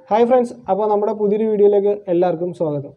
hi friends അപ്പോൾ നമ്മുടെ പുതിയൊരു വീഡിയോയിലേക്ക് എല്ലാവർക്കും സ്വാഗതം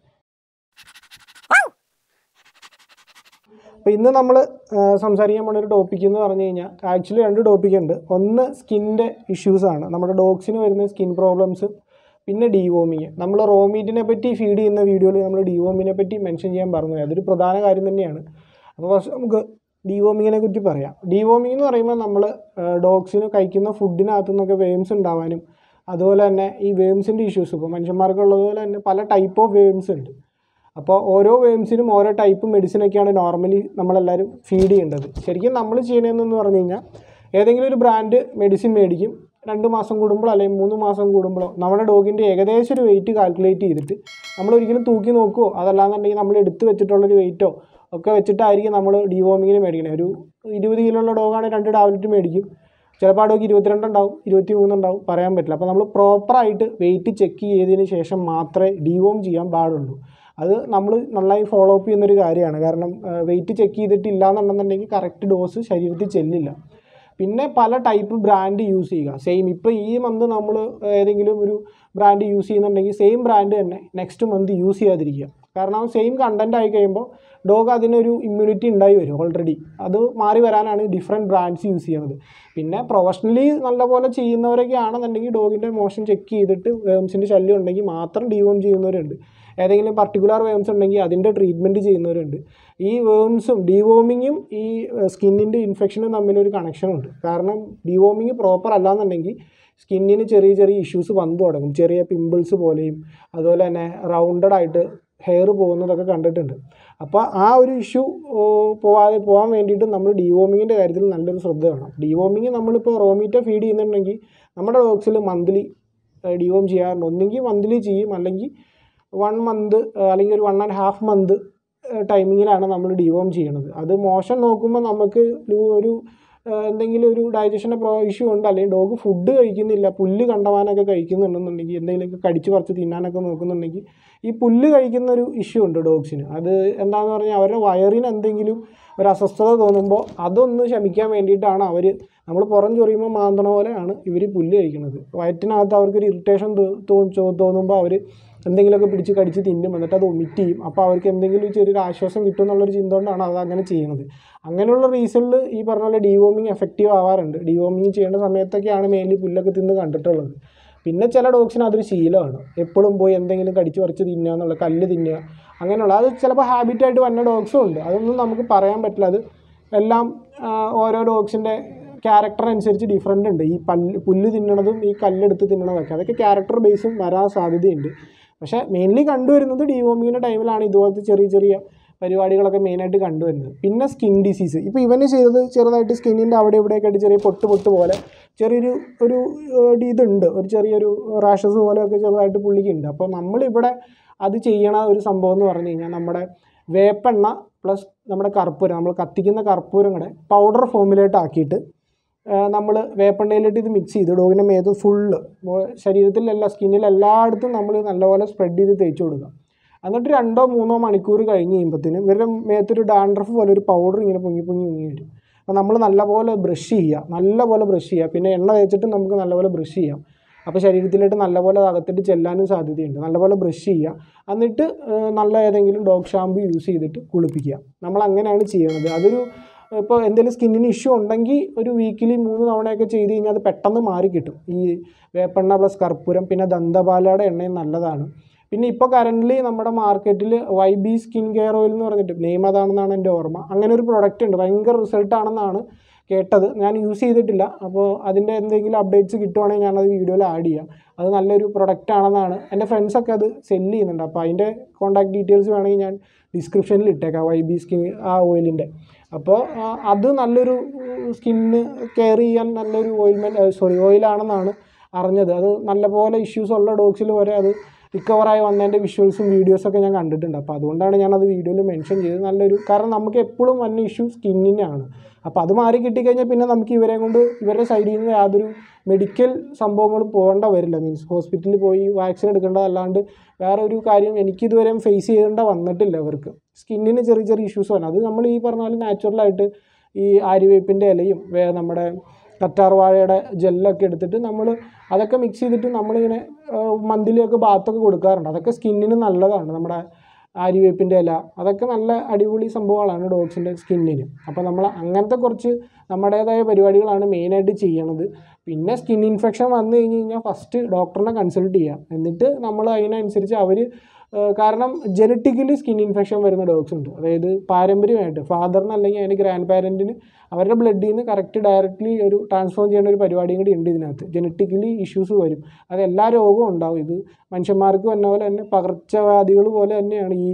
അപ്പോൾ ഇന്ന് നമ്മൾ സംസാരിക്കാൻ പോണ ഒരു ടോപ്പിക് എന്ന് പറഞ്ഞു കഴിഞ്ഞാൽ ആക്ച്വലി രണ്ട് ടോപ്പിക് ഉണ്ട് ഒന്ന് സ്കിന്നിൻ്റെ ഇഷ്യൂസാണ് നമ്മുടെ ഡോഗ്സിന് വരുന്ന സ്കിൻ പ്രോബ്ലംസ് പിന്നെ ഡീവോമിങ് നമ്മൾ റോ മീറ്റിനെ പറ്റി ഫീഡ് ചെയ്യുന്ന വീഡിയോയിൽ നമ്മൾ ഡീവോമിനെ പറ്റി മെൻഷൻ ചെയ്യാൻ പറഞ്ഞു അതൊരു പ്രധാന കാര്യം തന്നെയാണ് അപ്പോൾ ഫസ്റ്റ് നമുക്ക് ഡീവോമിങ്ങിനെ പറ്റി പറയാം ഡീവോമിങ് എന്ന് പറയുമ്പോൾ നമ്മൾ ഡോഗ്സിന് കഴിക്കുന്ന ഫുഡിനകത്തു നിന്നൊക്കെ വേംസ് ഉണ്ടാവാനും അതുപോലെ തന്നെ ഈ വേംസിൻ്റെ ഇഷ്യൂസ് ഇപ്പോൾ മനുഷ്യന്മാർക്കുള്ളതുപോലെ തന്നെ പല ടൈപ്പ് ഓഫ് വേംസ് ഉണ്ട് അപ്പോൾ ഓരോ വേംസിനും ഓരോ ടൈപ്പ് മെഡിസിനൊക്കെയാണ് നോർമലി നമ്മളെല്ലാവരും ഫീഡ് ചെയ്യേണ്ടത് ശരിക്കും നമ്മൾ ചെയ്യണമെന്ന് പറഞ്ഞു കഴിഞ്ഞാൽ ഏതെങ്കിലും ഒരു ബ്രാൻഡ് മെഡിസിൻ മേടിക്കും രണ്ട് മാസം കൂടുമ്പോഴോ അല്ലെങ്കിൽ മൂന്ന് മാസം കൂടുമ്പോഴോ നമ്മുടെ ഡോഗിൻ്റെ ഏകദേശം ഒരു വെയിറ്റ് കാൽക്കുലേറ്റ് ചെയ്തിട്ട് നമ്മൾ ഒരിക്കലും തൂക്കി നോക്കുമോ അതല്ലാന്നുണ്ടെങ്കിൽ നമ്മൾ എടുത്ത് വെച്ചിട്ടുള്ളൊരു വെയിറ്റോ ഒക്കെ വെച്ചിട്ടായിരിക്കും നമ്മൾ ഡിവോമിങ്ങിന് മേടിക്കണേ ഒരു ഇരുപത് കിലോ ഉള്ള ഡോഗാണെങ്കിൽ രണ്ട് ടാബ്ലറ്റ് മേടിക്കും ചിലപ്പോൾ ആ ഡോഗ് ഇരുപത്തിരണ്ടുണ്ടാവും ഇരുപത്തി മൂന്നുണ്ടാവും പറയാൻ പറ്റില്ല അപ്പോൾ നമ്മൾ പ്രോപ്പറായിട്ട് വെയിറ്റ് ചെക്ക് ചെയ്തതിന് ശേഷം മാത്രമേ ഡിവോം ചെയ്യാൻ പാടുള്ളൂ അത് നമ്മൾ നന്നായി ഫോളോ അപ്പ് ചെയ്യുന്നൊരു കാര്യമാണ് കാരണം വെയിറ്റ് ചെക്ക് ചെയ്തിട്ടില്ല എന്നുണ്ടെന്നുണ്ടെങ്കിൽ കറക്റ്റ് ഡോസ് ശരീരത്തിൽ ചെല്ലില്ല പിന്നെ പല ടൈപ്പ് ബ്രാൻഡ് യൂസ് ചെയ്യുക സെയിം ഇപ്പോൾ ഈ മന്ത് നമ്മൾ ഏതെങ്കിലും ഒരു ബ്രാൻഡ് യൂസ് ചെയ്യുന്നുണ്ടെങ്കിൽ സെയിം ബ്രാൻഡ് തന്നെ നെക്സ്റ്റ് മന്ത് യൂസ് ചെയ്യാതിരിക്കുക കാരണം സെയിം കണ്ടൻറ് ആയി കഴിയുമ്പോൾ ഡോഗ് അതിനൊരു ഇമ്മ്യൂണിറ്റി ഉണ്ടായി വരും ഓൾറെഡി അത് മാറി വരാനാണ് ഡിഫറെൻറ്റ് ബ്രാൻഡ്സ് യൂസ് ചെയ്യുന്നത് പിന്നെ പ്രൊഫഷണലി നല്ലപോലെ ചെയ്യുന്നവരൊക്കെ ആണെന്നുണ്ടെങ്കിൽ ഡോഗിൻ്റെ മോഷൻ ചെക്ക് ചെയ്തിട്ട് വേംസിൻ്റെ ശല്യം ഉണ്ടെങ്കിൽ മാത്രം ഡിവോം ചെയ്യുന്നവരുണ്ട് ഏതെങ്കിലും പർട്ടിക്കുലർ വേംസ് ഉണ്ടെങ്കിൽ അതിൻ്റെ ട്രീറ്റ്മെൻറ്റ് ചെയ്യുന്നവരുണ്ട് ഈ വേംസും ഡിവോമിങ്ങും ഈ സ്കിന്നിൻ്റെ ഇൻഫെക്ഷനും തമ്മിലൊരു കണക്ഷൻ ഉണ്ട് കാരണം ഡിവോമിങ് പ്രോപ്പർ അല്ലാന്നുണ്ടെങ്കിൽ സ്കിന്നിന് ചെറിയ ചെറിയ ഇഷ്യൂസ് വന്നു തുടങ്ങും ചെറിയ പിമ്പിൾസ് പോലെയും അതുപോലെ തന്നെ റൗണ്ടഡ് ആയിട്ട് ഹെയർ പോകുന്നതൊക്കെ കണ്ടിട്ടുണ്ട് അപ്പോൾ ആ ഒരു ഇഷ്യൂ പോവാതെ പോകാൻ വേണ്ടിയിട്ട് നമ്മൾ ഡിവോമിങ്ങിൻ്റെ കാര്യത്തിൽ നല്ലൊരു ശ്രദ്ധ വേണം ഡിവോമിങ് നമ്മളിപ്പോൾ റോമീറ്റ ഫീഡ് ചെയ്യുന്നുണ്ടെങ്കിൽ നമ്മുടെ ഡോഗ്സിൽ മന്ത്ലി ഡിവോം ചെയ്യാറുണ്ട് ഒന്നെങ്കിൽ മന്ത്ലി ചെയ്യും അല്ലെങ്കിൽ വൺ മന്ത് അല്ലെങ്കിൽ ഒരു വൺ ആൻഡ് ഹാഫ് മന്ത് ടൈമിങ്ങിലാണ് നമ്മൾ ഡിവോം ചെയ്യണത് അത് മോശം നോക്കുമ്പോൾ നമുക്ക് ഒരു എന്തെങ്കിലും ഒരു ഡൈജഷൻ്റെ പ്രോ ഇഷ്യൂ ഉണ്ട് അല്ലെങ്കിൽ ഡോഗ് ഫുഡ് കഴിക്കുന്നില്ല പുല്ല് കണ്ടവാനൊക്കെ കഴിക്കുന്നുണ്ടെന്നുണ്ടെങ്കിൽ എന്തെങ്കിലുമൊക്കെ കടിച്ച് പറിച്ച് തിന്നാനൊക്കെ നോക്കുന്നുണ്ടെങ്കിൽ ഈ പുല്ല് കഴിക്കുന്ന ഒരു ഇഷ്യൂ ഉണ്ട് ഡോഗ്സിന് അത് എന്താണെന്ന് പറഞ്ഞാൽ അവരുടെ വയറിന് എന്തെങ്കിലും ഒരു അസ്വസ്ഥത തോന്നുമ്പോൾ അതൊന്ന് ശമിക്കാൻ വേണ്ടിയിട്ടാണ് അവർ നമ്മൾ പുറം ചൊറിയുമ്പോൾ മാന്തണ പോലെയാണ് ഇവർ പുല്ല് കഴിക്കുന്നത് വയറ്റിനകത്ത് അവർക്കൊരു ഇറിറ്റേഷൻ തോന്നുമ്പോൾ അവർ എന്തെങ്കിലുമൊക്കെ പിടിച്ച് കടിച്ച് തിന്നും എന്നിട്ട് അത് ഒമിറ്റ് ചെയ്യും അപ്പോൾ അവർക്ക് എന്തെങ്കിലും ചെറിയൊരു ആശ്വാസം കിട്ടും എന്നുള്ളൊരു ചിന്ത കൊണ്ടാണ് അത് അങ്ങനെ ചെയ്യുന്നത് അങ്ങനെയുള്ള റീസണിൽ ഈ പറഞ്ഞ പോലെ ഡിവോമിങ് എഫക്റ്റീവ് ആവാറുണ്ട് ഡിവോമിങ് ചെയ്യേണ്ട സമയത്തൊക്കെയാണ് മെയിൻലി പുല്ലൊക്കെ തിന്ന് കണ്ടിട്ടുള്ളത് പിന്നെ ചില ഡോഗ്സിന് അതൊരു ശീലമാണ് എപ്പോഴും പോയി എന്തെങ്കിലും കടിച്ച് പറിച്ച് തിന്നുക എന്നുള്ള കല്ല് തിന്നുക അങ്ങനെയുള്ള അത് ചിലപ്പോൾ ഹാബിറ്റായിട്ട് വന്ന ഡോഗ്സും ഉണ്ട് അതൊന്നും നമുക്ക് പറയാൻ പറ്റില്ല അത് എല്ലാം ഓരോ ഡോഗ്സിൻ്റെ ക്യാരക്ടർ അനുസരിച്ച് ഡിഫറെൻ്റ് ഉണ്ട് ഈ പല്ല് പുല്ല് തിന്നണതും ഈ കല്ലെടുത്ത് തിന്നണതൊക്കെ അതൊക്കെ ക്യാരക്ടർ ബേസും വരാൻ സാധ്യതയുണ്ട് പക്ഷേ മെയിൻലി കണ്ടുവരുന്നത് ഡിവോമിങ്ങിൻ്റെ ടൈമിലാണ് ഇതുപോലത്തെ ചെറിയ ചെറിയ പരിപാടികളൊക്കെ മെയിനായിട്ട് കണ്ടുവരുന്നത് പിന്നെ സ്കിൻ ഡിസീസ് ഇപ്പോൾ ഇവന് ചെയ്തത് ചെറുതായിട്ട് സ്കിന്നിൻ്റെ അവിടെ ഇവിടെയൊക്കെ ആയിട്ട് ചെറിയ പൊട്ട് പൊട്ട് പോലെ ചെറിയൊരു ഒരു ഇതുണ്ട് ഒരു ചെറിയൊരു റാഷസ് പോലെയൊക്കെ ചെറുതായിട്ട് പുള്ളിക്കുണ്ട് അപ്പോൾ നമ്മളിവിടെ അത് ചെയ്യണ ഒരു സംഭവം എന്ന് പറഞ്ഞു കഴിഞ്ഞാൽ നമ്മുടെ വേപ്പെണ്ണ പ്ലസ് നമ്മുടെ കർപ്പൂരം നമ്മൾ കത്തിക്കുന്ന കർപ്പൂരം കൂടെ പൗഡർ ഫോമിലായിട്ട് ആക്കിയിട്ട് നമ്മൾ വേപ്പെണ്ണയിലിട്ട് ഇത് മിക്സ് ചെയ്ത് ഡോഗിൻ്റെ മേത്ത് ഫുള്ള് ശരീരത്തിലെല്ലാം സ്കിന്നിൽ എല്ലായിടത്തും നമ്മൾ നല്ലപോലെ സ്പ്രെഡ് ചെയ്ത് തേച്ച് കൊടുക്കുക എന്നിട്ട് രണ്ടോ മൂന്നോ മണിക്കൂർ കഴിഞ്ഞ് കഴിയുമ്പോഴത്തേനും ഇവരുടെ മേത്തൊരു ഡാൻഡ്രഫ് പോലെ ഒരു പൗഡർ ഇങ്ങനെ പൊങ്ങി പൊങ്ങി പൊങ്ങി വരും അപ്പോൾ നമ്മൾ നല്ലപോലെ ബ്രഷ് ചെയ്യുക നല്ലപോലെ ബ്രഷ് ചെയ്യുക പിന്നെ എണ്ണ തേച്ചിട്ട് നമുക്ക് നല്ലപോലെ ബ്രഷ് ചെയ്യാം അപ്പോൾ ശരീരത്തിലോട്ട് നല്ലപോലെ അകത്തിട്ട് ചെല്ലാനും സാധ്യതയുണ്ട് നല്ലപോലെ ബ്രഷ് ചെയ്യുക എന്നിട്ട് നല്ല ഏതെങ്കിലും ഡോഗ് ഷാമ്പു യൂസ് ചെയ്തിട്ട് കുളിപ്പിക്കുക നമ്മൾ അങ്ങനെയാണ് ചെയ്യണത് അതൊരു ഇപ്പോൾ എന്തെങ്കിലും സ്കിന്നിന് ഇഷ്യൂ ഉണ്ടെങ്കിൽ ഒരു വീക്കിലി മൂന്ന് തവണയൊക്കെ ചെയ്ത് കഴിഞ്ഞാൽ അത് പെട്ടെന്ന് മാറി കിട്ടും ഈ വേപ്പെണ്ണ പ്ലസ് കർപ്പൂരം പിന്നെ ദന്തപാലയുടെ എണ്ണയും നല്ലതാണ് പിന്നെ ഇപ്പോൾ കറൻ്റ്ലി നമ്മുടെ മാർക്കറ്റിൽ Y B skin care oil എന്ന് പറഞ്ഞിട്ട് നെയിം അതാണെന്നാണ് എൻ്റെ ഓർമ്മ അങ്ങനെ ഒരു പ്രൊഡക്റ്റ് ഉണ്ട് ഭയങ്കര റിസൾട്ട് ആണെന്നാണ് കേട്ടത് ഞാൻ യൂസ് ചെയ്തിട്ടില്ല അപ്പോൾ അതിൻ്റെ എന്തെങ്കിലും അപ്ഡേറ്റ്സ് കിട്ടുവാണെങ്കിൽ ഞാനത് വീഡിയോയിൽ ആഡ് ചെയ്യാം അത് നല്ലൊരു പ്രൊഡക്റ്റ് ആണെന്നാണ് എൻ്റെ ഫ്രണ്ട്സൊക്കെ അത് സെല്ല് ചെയ്യുന്നുണ്ട് അപ്പോൾ അതിൻ്റെ കോൺടാക്ട് ഡീറ്റെയിൽസ് വേണമെങ്കിൽ ഞാൻ ഡിസ്ക്രിപ്ഷനിൽ ഇട്ടേക്കാം വൈ ബി സ്കിൻ ആ ഓയിലിൻ്റെ അപ്പോൾ അത് നല്ലൊരു സ്കിന്ന് കെയർ ചെയ്യാൻ നല്ലൊരു ഓയിൽമെൻറ്റ് സോറി ഓയിലാണെന്നാണ് അറിഞ്ഞത് അത് നല്ലപോലെ ഇഷ്യൂസ് ഉള്ള ഡോഗ്സിൽ വരെ അത് റിക്കവറായി വന്നതിൻ്റെ വിഷ്വൽസും വീഡിയോസൊക്കെ ഞാൻ കണ്ടിട്ടുണ്ട് അപ്പോൾ അതുകൊണ്ടാണ് ഞാനത് വീഡിയോയിൽ മെൻഷൻ ചെയ്തത് നല്ലൊരു കാരണം നമുക്ക് എപ്പോഴും വന്ന ഇഷ്യൂ സ്കിന്നിനാണ് അപ്പോൾ അത് മാറി കിട്ടിക്കഴിഞ്ഞാൽ പിന്നെ നമുക്ക് ഇവരെ കൊണ്ട് ഇവരുടെ സൈഡിൽ നിന്ന് യാതൊരു മെഡിക്കൽ സംഭവങ്ങളും പോകേണ്ട വരില്ല മീൻസ് ഹോസ്പിറ്റലിൽ പോയി വാക്സിൻ എടുക്കേണ്ടതല്ലാണ്ട് വേറെ ഒരു കാര്യം എനിക്കിതുവരെ ഫേസ് ചെയ്യേണ്ട വന്നിട്ടില്ല അവർക്ക് സ്കിന്നിന് ചെറിയ ചെറിയ ഇഷ്യൂസ് വരണം അത് നമ്മൾ ഈ പറഞ്ഞ പോലെ നാച്ചുറലായിട്ട് ഈ ആര്യവേപ്പിൻ്റെ ഇലയും വേ നമ്മുടെ കറ്റാർ വാഴയുടെ ജെല്ലൊക്കെ എടുത്തിട്ട് നമ്മൾ അതൊക്കെ മിക്സ് ചെയ്തിട്ട് നമ്മളിങ്ങനെ മന്തിലിയൊക്കെ ബാത്തൊക്കെ കൊടുക്കാറുണ്ട് അതൊക്കെ സ്കിന്നിന് നല്ലതാണ് നമ്മുടെ ആര്യവേപ്പിൻ്റെ ഇല അതൊക്കെ നല്ല അടിപൊളി സംഭവങ്ങളാണ് ഡോഗ്സിൻ്റെ സ്കിന്നിന് അപ്പോൾ നമ്മൾ അങ്ങനത്തെ കുറച്ച് നമ്മുടേതായ പരിപാടികളാണ് മെയിനായിട്ട് ചെയ്യണത് പിന്നെ സ്കിൻ ഇൻഫെക്ഷൻ വന്നു കഴിഞ്ഞ് കഴിഞ്ഞാൽ ഫസ്റ്റ് ഡോക്ടറിനെ കൺസൾട്ട് ചെയ്യാം എന്നിട്ട് നമ്മൾ അതിനനുസരിച്ച് അവർ കാരണം ജനറ്റിക്കലി സ്കിൻ ഇൻഫെക്ഷൻ വരുന്ന ഡോഗ്സ് ഉണ്ട് അതായത് പാരമ്പര്യമായിട്ട് ഫാദറിന് അല്ലെങ്കിൽ അതിൻ്റെ ഗ്രാൻഡ് പാരൻറ്റിന് അവരുടെ ബ്ലഡിൽ നിന്ന് കറക്റ്റ് ഡയറക്റ്റ്ലി ഒരു ട്രാൻസ്ഫോം ചെയ്യുന്ന ഒരു പരിപാടിയും കൂടി ഉണ്ട് ഇതിനകത്ത് ജനറ്റിക്കലി ഇഷ്യൂസ് വരും അത് എല്ലാ രോഗവും ഉണ്ടാവും ഇത് മനുഷ്യന്മാർക്ക് വന്ന പോലെ തന്നെ പകർച്ചവ്യാധികൾ പോലെ തന്നെയാണ് ഈ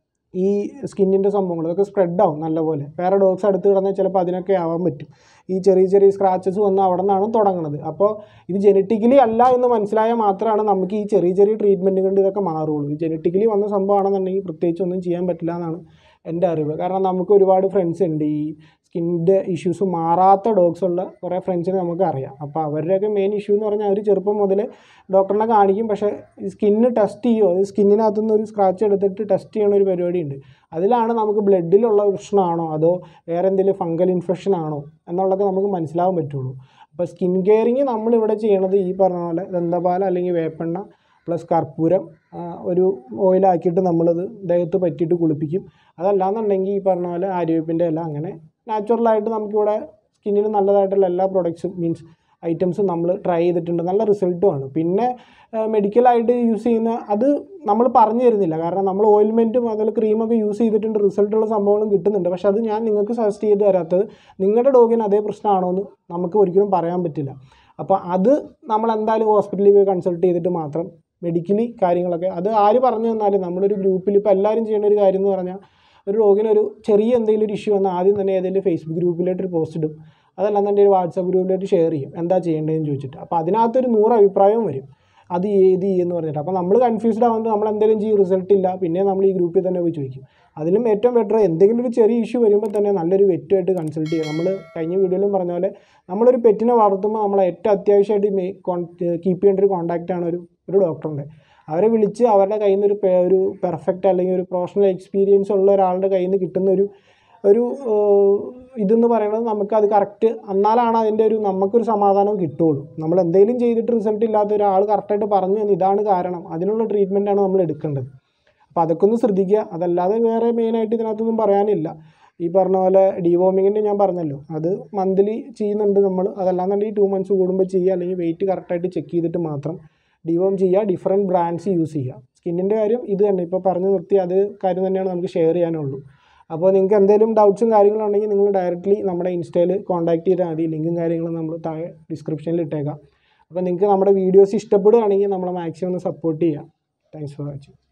ഈ സ്കിന്നിൻ്റെ സംഭവങ്ങൾ അതൊക്കെ സ്പ്രെഡ് ആവും നല്ലപോലെ വേറെ ഡോഗ്സ് അടുത്ത് കിടന്നാൽ ചിലപ്പോൾ അതിനൊക്കെ ആവാൻ പറ്റും ഈ ചെറിയ ചെറിയ സ്ക്രാച്ചസ് വന്ന് അവിടെ നിന്നാണ് തുടങ്ങുന്നത് അപ്പോൾ ഇത് ജനറ്റിക്കലി അല്ല എന്ന് മനസ്സിലായാൽ മാത്രമാണ് നമുക്ക് ഈ ചെറിയ ചെറിയ ട്രീറ്റ്മെൻറ്റ് കൊണ്ട് ഇതൊക്കെ മാറുള്ളൂ ഇത് ജനറ്റിക്കലി വന്ന സംഭവമാണെന്നുണ്ടെങ്കിൽ പ്രത്യേകിച്ച് ഒന്നും ചെയ്യാൻ പറ്റില്ല എന്നാണ് എൻ്റെ അറിവ് കാരണം നമുക്ക് ഒരുപാട് ഫ്രണ്ട്സ് ഉണ്ട് ഈ സ്കിന്നിൻ്റെ ഇഷ്യൂസ് മാറാത്ത ഡോഗ്സ് ഉള്ള കുറേ ഫ്രണ്ട്സിനെ നമുക്ക് അറിയാം അപ്പോൾ അവരുടെയൊക്കെ മെയിൻ ഇഷ്യൂ എന്ന് പറഞ്ഞാൽ അവർ ചെറുപ്പം മുതൽ ഡോക്ടറിനെ കാണിക്കും പക്ഷേ സ്കിന്ന് ടെസ്റ്റ് ചെയ്യുമോ അത് സ്കിന്നിനകത്തുനിന്ന് ഒരു സ്ക്രാച്ച് എടുത്തിട്ട് ടെസ്റ്റ് ചെയ്യണ ഒരു പരിപാടി ഉണ്ട് അതിലാണ് നമുക്ക് ബ്ലഡിലുള്ള പ്രശ്നമാണോ അതോ വേറെ എന്തെങ്കിലും ഫംഗൽ ഇൻഫെക്ഷൻ ആണോ എന്നുള്ളതൊക്കെ നമുക്ക് മനസ്സിലാവാൻ പറ്റുള്ളൂ അപ്പോൾ സ്കിൻ കെയറിങ് നമ്മളിവിടെ ചെയ്യണത് ഈ പറഞ്ഞ പോലെ ദന്തപാല അല്ലെങ്കിൽ വേപ്പെണ്ണ പ്ലസ് കർപ്പൂരം ആ, ഒരു ഓയിലാക്കിയിട്ട് നമ്മളത് ദേഹത്ത് പറ്റിയിട്ട് കുളിപ്പിക്കും അതല്ലാന്നുണ്ടെങ്കിൽ ഈ പറഞ്ഞ പോലെ ആര്യവേപ്പിൻ്റെ ഇല അങ്ങനെ നാച്ചുറലായിട്ട് നമുക്കിവിടെ സ്കിന്നിന് നല്ലതായിട്ടുള്ള എല്ലാ പ്രൊഡക്ട്സും മീൻസ് ഐറ്റംസും നമ്മൾ ട്രൈ ചെയ്തിട്ടുണ്ട് നല്ല റിസൾട്ടുമാണ് പിന്നെ മെഡിക്കലായിട്ട് യൂസ് ചെയ്യുന്ന അത് നമ്മൾ പറഞ്ഞു തരുന്നില്ല കാരണം നമ്മൾ ഓയിൽമെൻറ്റും അതുപോലെ ക്രീമൊക്കെ യൂസ് ചെയ്തിട്ടുണ്ട് റിസൾട്ടുള്ള സംഭവങ്ങളും കിട്ടുന്നുണ്ട് പക്ഷെ അത് ഞാൻ നിങ്ങൾക്ക് സജസ്റ്റ് ചെയ്ത് തരാത്തത് നിങ്ങളുടെ ഡോഗിന് അതേ പ്രശ്നമാണോ എന്ന് നമുക്ക് ഒരിക്കലും പറയാൻ പറ്റില്ല അപ്പോൾ അത് നമ്മൾ എന്തായാലും ഹോസ്പിറ്റലിൽ പോയി കൺസൾട്ട് ചെയ്തിട്ട് മാത്രം മെഡിക്കലി കാര്യങ്ങളൊക്കെ അത് ആര് പറഞ്ഞു തന്നാലും നമ്മളൊരു ഗ്രൂപ്പിൽ ഇപ്പോൾ എല്ലാവരും ചെയ്യുന്ന ഒരു കാര്യം എന്ന് പറഞ്ഞാൽ ഒരു ഡോഗിന് ഒരു ചെറിയ എന്തെങ്കിലും ഒരു ഇഷ്യൂ വന്നാൽ ആദ്യം തന്നെ ഏതെങ്കിലും ഫേസ്ബുക്ക് ഗ്രൂപ്പിലായിട്ട് ഒരു പോസ്റ്റ് ഇടും അതല്ലാന്നുണ്ടെങ്കിൽ ഒരു വാട്സാപ്പ് ഗ്രൂപ്പിലായിട്ട് ഷെയർ ചെയ്യും എന്താ ചെയ്യേണ്ടതെന്ന് ചോദിച്ചിട്ട് അപ്പോൾ അതിനകത്തൊരു നൂറ് അഭിപ്രായവും വരും അത് ചെയ്യ്, ഇത് ചെയ്യുമെന്ന് പറഞ്ഞിട്ട് അപ്പോൾ നമ്മൾ കൺഫ്യൂസ്ഡ് ആവുന്നത് നമ്മൾ എന്തെങ്കിലും ചെയ്യും റിസൾട്ട് ഇല്ല പിന്നെ നമ്മൾ ഈ ഗ്രൂപ്പിൽ തന്നെ പോയി ചോദിക്കും അതിലും ഏറ്റവും ബെറ്റർ എന്തെങ്കിലും ഒരു ചെറിയ ഇഷ്യൂ വരുമ്പോൾ തന്നെ നല്ലൊരു വെറ്റുമായിട്ട് കൺസൾട്ട് ചെയ്യുക നമ്മൾ കഴിഞ്ഞ വീഡിയോയിലും പറഞ്ഞ പോലെ നമ്മളൊരു പെറ്റിനെ വളർത്തുമ്പോൾ നമ്മൾ ഏറ്റവും അത്യാവശ്യമായിട്ട് മേ കീപ്പ് ചെയ്യേണ്ട ഒരു കോൺടാക്റ്റാണ് ഒരു ഒരു ഡോക്ടറിൻ്റെ അവരെ വിളിച്ച് അവരുടെ കയ്യിൽ നിന്ന് ഒരു പെ- ഒരു പെർഫെക്റ്റ് അല്ലെങ്കിൽ ഒരു പ്രൊഫഷണൽ എക്സ്പീരിയൻസ് ഉള്ള ഒരാളുടെ കയ്യിൽ നിന്ന് കിട്ടുന്ന ഒരു ഒരു ഏഹ്, ഇതെന്ന് പറയുന്നത് നമുക്ക് അത് കറക്റ്റ് എന്നാലാണ് അതിൻ്റെ ഒരു നമുക്കൊരു സമാധാനം കിട്ടുള്ളൂ നമ്മൾ എന്തെങ്കിലും ചെയ്തിട്ട് റിസൾട്ട് ഇല്ലാത്ത ഒരാൾ കറക്റ്റായിട്ട് പറഞ്ഞു തന്നു ഇതാണ് കാരണം അതിനുള്ള ട്രീറ്റ്മെൻറ്റാണ് നമ്മൾ എടുക്കേണ്ടത് അപ്പോൾ അതൊക്കെ ഒന്ന് ശ്രദ്ധിക്കുക അതല്ലാതെ വേറെ മെയിനായിട്ട് ഇതിനകത്തൊന്നും പറയാനില്ല ഈ പറഞ്ഞ പോലെ ഡിവോമിങ്ങിൻ്റെ ഞാൻ പറഞ്ഞല്ലോ അത് മന്ത്ലി ചെയ്യുന്നുണ്ട് നമ്മൾ അതല്ലാന്നുണ്ടെങ്കിൽ ടു മന്ത്സ് കൂടുമ്പോൾ ചെയ്യുക അല്ലെങ്കിൽ വെയിറ്റ് കറക്റ്റായിട്ട് ചെക്ക് ചെയ്തിട്ട് മാത്രം ഡിവോം ചെയ്യുക ഡിഫറെൻറ്റ് ബ്രാൻഡ്സ് യൂസ് ചെയ്യുക സ്കിന്നിൻ്റെ കാര്യം ഇത് തന്നെ ഇപ്പോൾ പറഞ്ഞു നിർത്തി അത് കാര്യം തന്നെയാണ് നമുക്ക് ഷെയർ ചെയ്യാനുള്ളൂ അപ്പോൾ നിങ്ങൾക്ക് എന്തെങ്കിലും ഡൗട്ട്സും കാര്യങ്ങളും ഉണ്ടെങ്കിൽ നിങ്ങൾ ഡയറക്റ്റ്ലി നമ്മുടെ ഇൻസ്റ്റയിൽ കോൺടാക്ട് ചെയ്താൽ മതി ലിങ്കും കാര്യങ്ങളും നമ്മൾ താഴെ ഡിസ്ക്രിപ്ഷനിൽ ഇട്ടേക്കാം അപ്പോൾ നിങ്ങൾക്ക് നമ്മുടെ വീഡിയോസ് ഇഷ്ടപ്പെടുകയാണെങ്കിൽ നമ്മളെ മാക്സിമം ഒന്ന് സപ്പോർട്ട് ചെയ്യുക താങ്ക്സ് ഫോർ വാച്ചിങ്